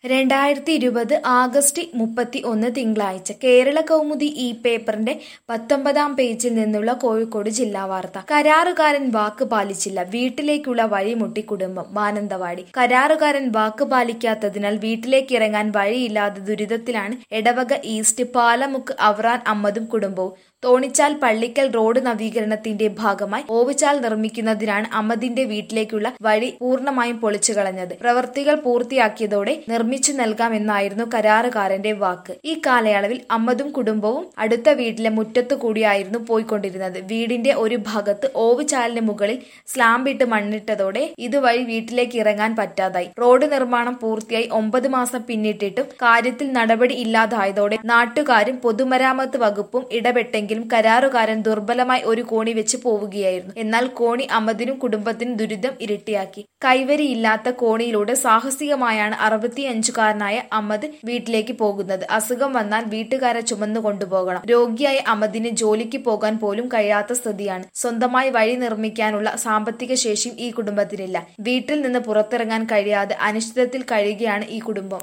രണ്ടായിരത്തി ഇരുപത് ആഗസ്റ്റ് മുപ്പത്തി ഒന്ന് തിങ്കളാഴ്ച കേരള കൗമുദി ഈ പേപ്പറിന്റെ പത്തൊമ്പതാം പേജിൽ നിന്നുള്ള കോഴിക്കോട് ജില്ലാ വാർത്ത കരാറുകാരൻ വാക്ക് പാലിച്ചില്ല വീട്ടിലേക്കുള്ള വഴിമുട്ടി കുടുംബം മാനന്തവാടി കരാറുകാരൻ വാക്ക് പാലിക്കാത്തതിനാൽ വീട്ടിലേക്ക് ഇറങ്ങാൻ വഴിയില്ലാതെ ദുരിതത്തിലാണ് എടവക ഈസ്റ്റ് പാലമുക്ക് അവറാൻ അമ്മദും കുടുംബവും തോണിച്ചാൽ പള്ളിക്കൽ റോഡ് നവീകരണത്തിന്റെ ഭാഗമായി ഓവുചാൽ നിർമ്മിക്കുന്നതിനാണ് അമ്മദിന്റെ വീട്ടിലേക്കുള്ള വഴി പൂർണ്ണമായും പൊളിച്ചു കളഞ്ഞത് പ്രവൃത്തികൾ പൂർത്തിയാക്കിയതോടെ നിർമ്മിച്ചു നൽകാമെന്നായിരുന്നു കരാറുകാരന്റെ വാക്ക് ഈ കാലയളവിൽ അമ്മദും കുടുംബവും അടുത്ത വീട്ടിലെ മുറ്റത്തു കൂടിയായിരുന്നു പോയിക്കൊണ്ടിരുന്നത് വീടിന്റെ ഒരു ഭാഗത്ത് ഓവുചാലിന് മുകളിൽ സ്ലാമ്പിട്ട് മണ്ണിട്ടതോടെ ഇതുവഴി വീട്ടിലേക്ക് ഇറങ്ങാൻ പറ്റാതായി റോഡ് നിർമ്മാണം പൂർത്തിയായി ഒമ്പത് മാസം പിന്നിട്ടിട്ടും കാര്യത്തിൽ നടപടി ഇല്ലാതായതോടെ നാട്ടുകാരും പൊതുമരാമത്ത് വകുപ്പും ഇടപെട്ടെങ്കിലും കരാറുകാരൻ ദുർബലമായി ഒരു കോണി വെച്ച് പോവുകയായിരുന്നു എന്നാൽ കോണി അമ്മദിനും കുടുംബത്തിനും ദുരിതം ഇരട്ടിയാക്കി കൈവരിയില്ലാത്ത കോണിയിലൂടെ സാഹസികമായാണ് അറുപത്തിയഞ്ചുകാരനായ അമ്മദ് വീട്ടിലേക്ക് പോകുന്നത് അസുഖം വന്നാൽ വീട്ടുകാരെ ചുമന്നു കൊണ്ടുപോകണം രോഗിയായ അമ്മദിന് ജോലിക്ക് പോകാൻ പോലും കഴിയാത്ത സ്ഥിതിയാണ് സ്വന്തമായി വഴി നിർമ്മിക്കാനുള്ള സാമ്പത്തിക ശേഷിയും ഈ കുടുംബത്തിനില്ല വീട്ടിൽ നിന്ന് പുറത്തിറങ്ങാൻ കഴിയാതെ അനിശ്ചിതത്തിൽ കഴിയുകയാണ് ഈ കുടുംബം